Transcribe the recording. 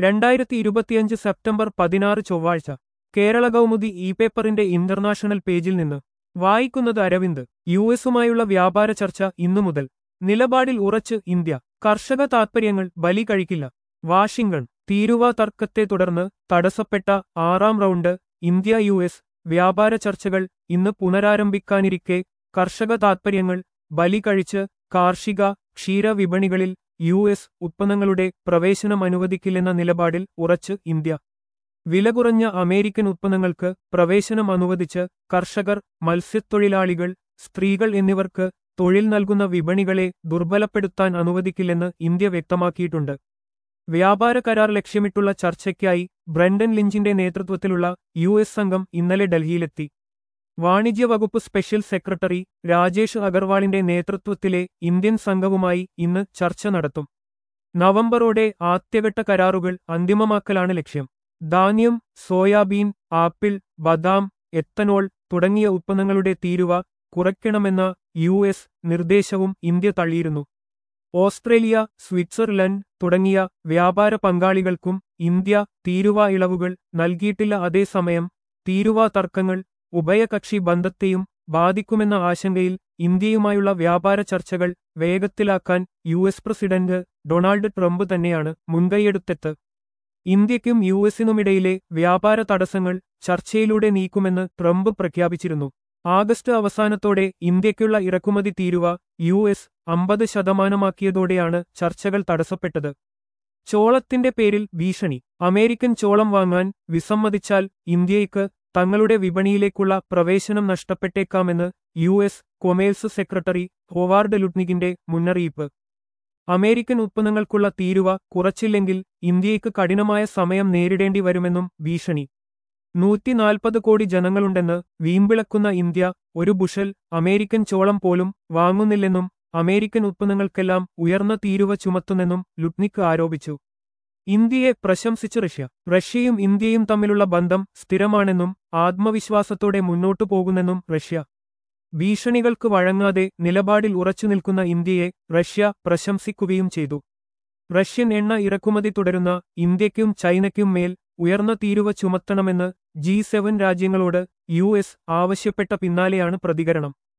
രണ്ടായിരത്തി ഇരുപത്തിയഞ്ച് സെപ്റ്റംബർ പതിനാറ് ചൊവ്വാഴ്ച കേരള കൗമുദി ഇ പേപ്പറിന്റെ ഇന്റർനാഷണൽ പേജിൽ നിന്ന് വായിക്കുന്നത് അരവിന്ദ് യു എസുമായുള്ള വ്യാപാര ചർച്ച ഇന്നു മുതൽ നിലപാടിൽ ഉറച്ച് ഇന്ത്യ കർഷക താത്പര്യങ്ങൾ ബലി കഴിക്കില്ല വാഷിംഗ്ടൺ തീരുവ തർക്കത്തെ തുടർന്ന് തടസ്സപ്പെട്ട ആറാം റൗണ്ട് ഇന്ത്യ യു എസ് വ്യാപാര ചർച്ചകൾ ഇന്ന് പുനരാരംഭിക്കാനിരിക്കെ കർഷക താത്പര്യങ്ങൾ ബലി കഴിച്ച് കാർഷിക ക്ഷീരവിപണികളിൽ യു എസ് ഉത്പന്നങ്ങളുടെ പ്രവേശനം അനുവദിക്കില്ലെന്ന നിലപാടിൽ ഉറച്ച് ഇന്ത്യ വില കുറഞ്ഞ അമേരിക്കൻ ഉത്പന്നങ്ങൾക്ക് പ്രവേശനം അനുവദിച്ച് കർഷകർ മത്സ്യത്തൊഴിലാളികൾ സ്ത്രീകൾ എന്നിവർക്ക് തൊഴിൽ നൽകുന്ന വിപണികളെ ദുർബലപ്പെടുത്താൻ അനുവദിക്കില്ലെന്ന് ഇന്ത്യ വ്യക്തമാക്കിയിട്ടുണ്ട് വ്യാപാര കരാർ ലക്ഷ്യമിട്ടുള്ള ചർച്ചയ്ക്കായി ബ്രണ്ടൻ ലിഞ്ചിന്റെ നേതൃത്വത്തിലുള്ള യു എസ് സംഘം ഇന്നലെ ഡൽഹിയിലെത്തി വാണിജ്യ വകുപ്പ് സ്പെഷ്യൽ സെക്രട്ടറി രാജേഷ് അഗർവാളിന്റെ നേതൃത്വത്തിലെ ഇന്ത്യൻ സംഘവുമായി ഇന്ന് ചർച്ച നടത്തും നവംബറോടെ ആദ്യഘട്ട കരാറുകൾ അന്തിമമാക്കലാണ് ലക്ഷ്യം ധാന്യം സോയാബീൻ ആപ്പിൾ ബദാം എത്തനോൾ തുടങ്ങിയ ഉത്പന്നങ്ങളുടെ തീരുവ കുറയ്ക്കണമെന്ന യു എസ് നിർദ്ദേശവും ഇന്ത്യ തള്ളിയിരുന്നു ഓസ്ട്രേലിയ സ്വിറ്റ്സർലൻഡ് തുടങ്ങിയ വ്യാപാര പങ്കാളികൾക്കും ഇന്ത്യ തീരുവ ഇളവുകൾ നൽകിയിട്ടില്ല അതേസമയം തീരുവ തർക്കങ്ങൾ ഉഭയകക്ഷി ബന്ധത്തെയും ബാധിക്കുമെന്ന ആശങ്കയിൽ ഇന്ത്യയുമായുള്ള വ്യാപാര ചർച്ചകൾ വേഗത്തിലാക്കാൻ U S president Donald Trump തന്നെയാണ് മുൻകൈയെടുത്തെത്ത് ഇന്ത്യയ്ക്കും യു എസിനുമിടയിലെ വ്യാപാര തടസ്സങ്ങൾ ചർച്ചയിലൂടെ നീക്കുമെന്ന് ട്രംപ് പ്രഖ്യാപിച്ചിരുന്നു ആഗസ്റ്റ് അവസാനത്തോടെ ഇന്ത്യയ്ക്കുള്ള ഇറക്കുമതി തീരുവ യു എസ് അമ്പത് ശതമാനമാക്കിയതോടെയാണ് ചർച്ചകൾ തടസ്സപ്പെട്ടത് ചോളത്തിന്റെ പേരിൽ ഭീഷണി അമേരിക്കൻ ചോളം വാങ്ങാൻ വിസമ്മതിച്ചാൽ ഇന്ത്യയ്ക്ക് തങ്ങളുടെ വിപണിയിലേക്കുള്ള പ്രവേശനം നഷ്ടപ്പെട്ടേക്കാമെന്ന് U S commerce secretary Howard ലുട്നിഗിന്റെ മുന്നറിയിപ്പ് അമേരിക്കൻ ഉത്പന്നങ്ങൾക്കുള്ള തീരുവ കുറച്ചില്ലെങ്കിൽ ഇന്ത്യയ്ക്ക് കഠിനമായ സമയം നേരിടേണ്ടി വരുമെന്നും ഭീഷണി നൂറ്റിനാൽപ്പത് കോടി ജനങ്ങളുണ്ടെന്ന് വീമ്പിളക്കുന്ന ഇന്ത്യ ഒരു ബുഷൽ അമേരിക്കൻ ചോളം പോലും വാങ്ങുന്നില്ലെന്നും അമേരിക്കൻ ഉത്പന്നങ്ങൾക്കെല്ലാം ഉയർന്ന തീരുവ ചുമത്തുന്നെന്നും ലുട്നിക് ആരോപിച്ചു ഇന്ത്യയെ പ്രശംസിച്ച് റഷ്യ റഷ്യയും ഇന്ത്യയും തമ്മിലുള്ള ബന്ധം സ്ഥിരമാണെന്നും ആത്മവിശ്വാസത്തോടെ മുന്നോട്ടു പോകുന്നെന്നും റഷ്യ ഭീഷണികൾക്ക് വഴങ്ങാതെ നിലപാടിൽ ഉറച്ചുനിൽക്കുന്ന ഇന്ത്യയെ റഷ്യ പ്രശംസിക്കുകയും ചെയ്തു റഷ്യൻ എണ്ണ ഇറക്കുമതി തുടരുന്ന ഇന്ത്യയ്ക്കും ചൈനയ്ക്കും മേൽ ഉയർന്ന തീരുവ ചുമത്തണമെന്ന് ജി സെവൻ രാജ്യങ്ങളോട് യു എസ് ആവശ്യപ്പെട്ട പിന്നാലെയാണ് പ്രതികരണം